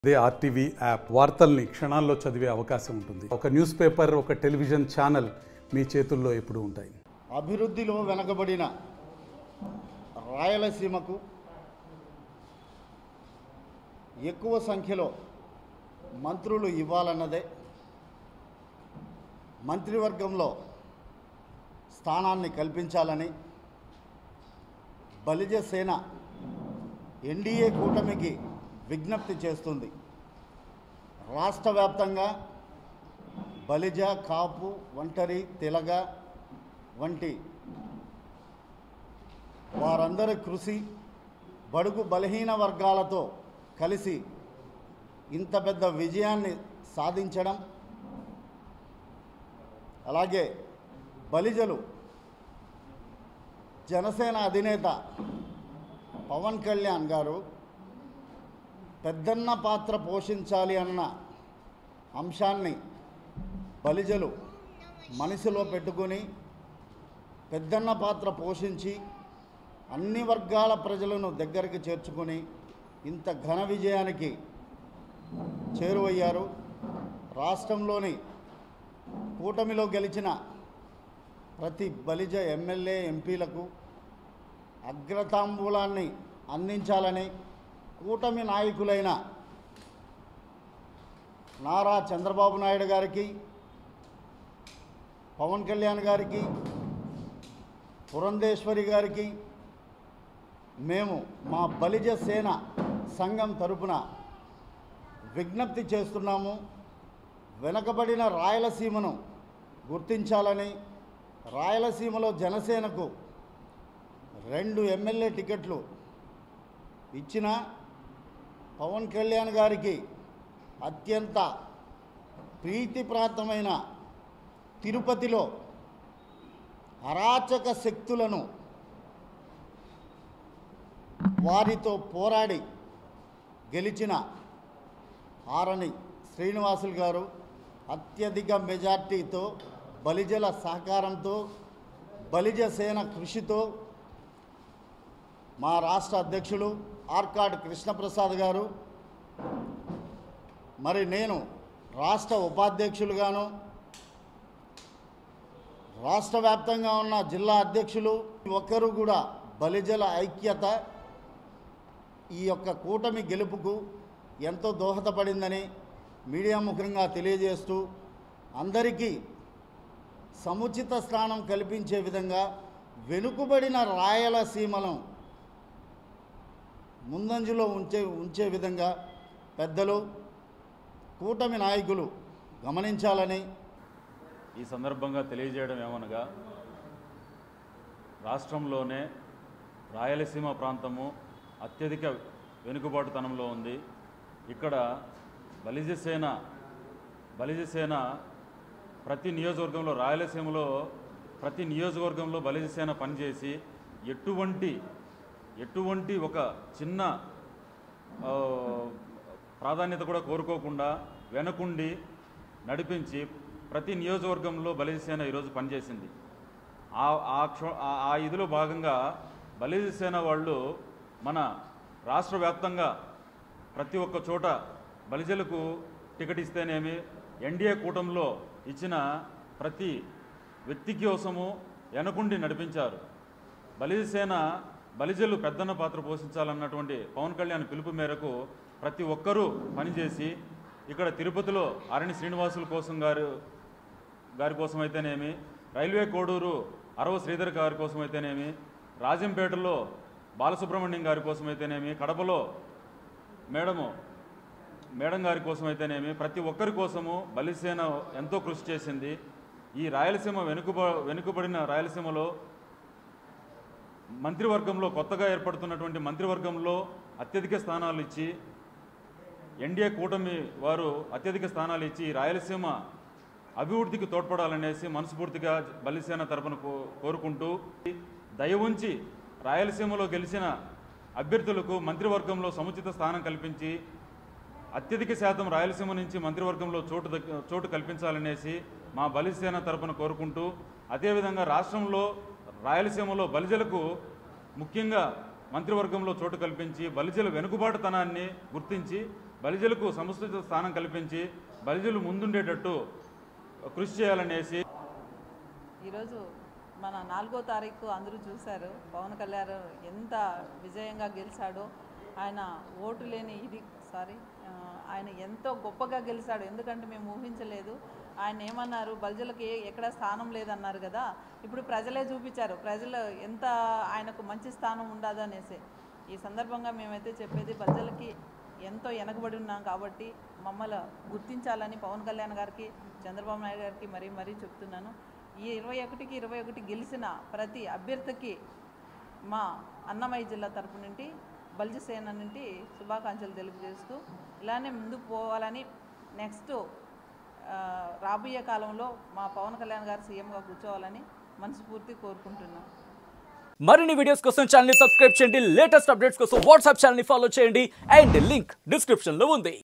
అదే RTV app వార్తల్ని క్షణాల్లో చదివే అవకాశం ఉంటుంది ఒక న్యూస్ పేపర్ ఒక టెలివిజన్ ఛానల్ మీ చేతుల్లో ఎప్పుడూ ఉంటాయి అభివృద్ధిలో వెనకబడిన రాయలసీమకు ఎక్కువ సంఖ్యలో మంత్రులు ఇవ్వాలన్నదే మంత్రివర్గంలో స్థానాన్ని కల్పించాలని బలిజ సేన ఎన్డీఏ కూటమికి విజ్ఞప్తి చేస్తుంది రాష్ట్ర వ్యాప్తంగా బలిజ కాపు ఒంటరి తెలగ వంటి వారందరి కృషి బడుగు బలహీన వర్గాలతో కలిసి ఇంత పెద్ద విజయాన్ని సాధించడం అలాగే బలిజలు జనసేన అధినేత పవన్ కళ్యాణ్ గారు పెద్దన్న పాత్ర పోషించాలి అన్న అంశాన్ని బలిజలు మనసులో పెట్టుకొని పెద్దన్న పాత్ర పోషించి అన్ని వర్గాల ప్రజలను దగ్గరికి చేర్చుకొని ఇంత ఘన విజయానికి చేరువయ్యారు రాష్ట్రంలోని కూటమిలో గెలిచిన ప్రతి బలిజ ఎమ్మెల్యే ఎంపీలకు అగ్రతాంబూలాన్ని అందించాలని కూటమి నాయకులైన నారా చంద్రబాబు నాయుడు గారికి పవన్ కళ్యాణ్ గారికి పురంధేశ్వరి గారికి మేము మా బలిజ సేన సంఘం తరపున విజ్ఞప్తి చేస్తున్నాము వెనకబడిన రాయలసీమను గుర్తించాలని రాయలసీమలో జనసేనకు రెండు ఎమ్మెల్యే టికెట్లు ఇచ్చిన పవన్ కళ్యాణ్ గారికి అత్యంత ప్రీతిప్రాంతమైన తిరుపతిలో అరాచక శక్తులను వారితో పోరాడి గెలిచిన ఆరని శ్రీనివాసులు గారు అత్యధిక మెజార్టీతో బలిజల సహకారంతో బలిజ సేన కృషితో మా రాష్ట్ర అధ్యక్షులు ఆర్కాడ్ కృష్ణప్రసాద్ గారు మరి నేను రాష్ట్ర ఉపాధ్యక్షులుగాను రాష్ట్ర వ్యాప్తంగా ఉన్న జిల్లా అధ్యక్షులు ఒక్కరు కూడా బలిజల ఐక్యత ఈ యొక్క కూటమి గెలుపుకు ఎంతో దోహదపడిందని మీడియా ముఖంగా తెలియజేస్తూ అందరికీ సముచిత స్థానం కల్పించే విధంగా వెనుకబడిన రాయలసీమను ముందంజలో ఉంచే ఉంచే విధంగా పెద్దలు కూటమి నాయకులు గమనించాలని ఈ సందర్భంగా తెలియజేయడం ఏమనగా రాష్ట్రంలోనే రాయలసీమ ప్రాంతము అత్యధిక వెనుకబాటుతనంలో ఉంది ఇక్కడ బలిజసేన బలిజసేన ప్రతి నియోజకవర్గంలో రాయలసీమలో ప్రతి నియోజకవర్గంలో బలిజసేన పనిచేసి ఎటువంటి ఎటువంటి ఒక చిన్న ఆ, ప్రాధాన్యత కూడా కోరుకోకుండా వెనకుండి నడిపించి ప్రతి నియోజకవర్గంలో బలిజసేన ఈరోజు పనిచేసింది ఆ ఆ క్షో- ఆ- ఆ ఇదిలో భాగంగా బలిజసేన వాళ్ళు మన రాష్ట్ర వ్యాప్తంగా ప్రతి ఒక్క చోట బలిజలకు టికెట్ ఇస్తేనేమి ఎన్డీఏ కూటమిలో ఇచ్చిన ప్రతి వ్యక్తి కోసము వెనకుండి నడిపించారు బలిజసేన బలిజలు పెద్దన్న పాత్ర పోషించాలన్నటువంటి పవన్ కళ్యాణ్ పిలుపు మేరకు ప్రతి ఒక్కరూ పనిచేసి ఇక్కడ తిరుపతిలో అరణి శ్రీనివాసుల కోసం గారు గారి కోసం అయితేనేమి రైల్వే కోడూరు అరవ శ్రీధర్ గారి కోసం అయితేనేమి రాజంపేటలో బాలసుబ్రహ్మణ్యం గారి కోసం అయితేనేమి కడపలో మేడము మేడం గారి కోసం అయితేనేమి ప్రతి ఒక్కరి కోసము బలిసేన ఎంతో కృషి చేసింది ఈ రాయలసీమ వెనుకబ వెనుకబడిన రాయలసీమలో మంత్రివర్గంలో కొత్తగా ఏర్పడుతున్నటువంటి మంత్రివర్గంలో అత్యధిక స్థానాలు ఇచ్చి ఎన్డీఏ కూటమి వారు అత్యధిక స్థానాలు ఇచ్చి రాయలసీమ అభివృద్ధికి తోడ్పడాలనేసి మనస్ఫూర్తిగా బలిసేన తరపున కో- కోరుకుంటూ దయ ఉంచి రాయలసీమలో గెలిచిన అభ్యర్థులకు మంత్రివర్గంలో సముచిత స్థానం కల్పించి అత్యధిక శాతం రాయలసీమ నుంచి మంత్రివర్గంలో చోటు దక్- చోటు కల్పించాలనేసి మా బలిసేన తరపున కోరుకుంటూ అదేవిధంగా రాష్ట్రంలో రాయలసీమలో బలిజలకు ముఖ్యంగా మంత్రివర్గంలో చోటు కల్పించి బలిజల వెనుకబాటుతనాన్ని గుర్తించి బలిజలకు సముచిత స్థానం కల్పించి బలిజలు ముందుండేటట్టు కృషి చేయాలనేసి ఈరోజు మన నాలుగో తారీఖు అందరూ చూశారు పవన్ కళ్యాణ్ ఎంత విజయంగా గెలిచాడో ఆయన ఓటు లేని ఇది సారీ ఆ, ఆయన ఎంతో గొప్పగా గెలిచాడు ఎందుకంటే మేము ఊహించలేదు ఆయన ఏమన్నారు బల్జులకి ఎక్కడ స్థానం లేదన్నారు కదా ఇప్పుడు ప్రజలే చూపించారు ప్రజలు ఎంత ఆయనకు మంచి స్థానం ఉండదు అనేసి ఈ సందర్భంగా మేమైతే చెప్పేది ప్రజలకి ఎంతో వెనకబడి ఉన్నాం కాబట్టి మమ్మల్ని గుర్తించాలని పవన్ కళ్యాణ్ గారికి చంద్రబాబు నాయుడు గారికి మరీ మరీ చెప్తున్నాను ఈ ఇరవై ఒకటికి ఇరవై ఒకటి గెలిచిన ప్రతి అభ్యర్థికి మా అన్నమయ్య జిల్లా తరపు నుండి బల్జి సేన నుండి శుభాకాంక్షలు తెలియజేస్తూ ఇలానే ముందుకు పోవాలని నెక్స్ట్ ఆ, రాబోయే కాలంలో మా పవన్ కళ్యాణ్ గారు సీఎంగా కూర్చోవాలని మనస్ఫూర్తి కోరుకుంటున్నాం మరిన్ని వీడియోస్ కోసం ఛానల్ ని సబ్స్క్రైబ్ చేయండి లేటెస్ట్ అప్డేట్స్ కోసం వాట్సాప్ ఛానల్ ని ఫాలో చేయండి అండ్ లింక్ డిస్క్రిప్షన్ లో ఉంది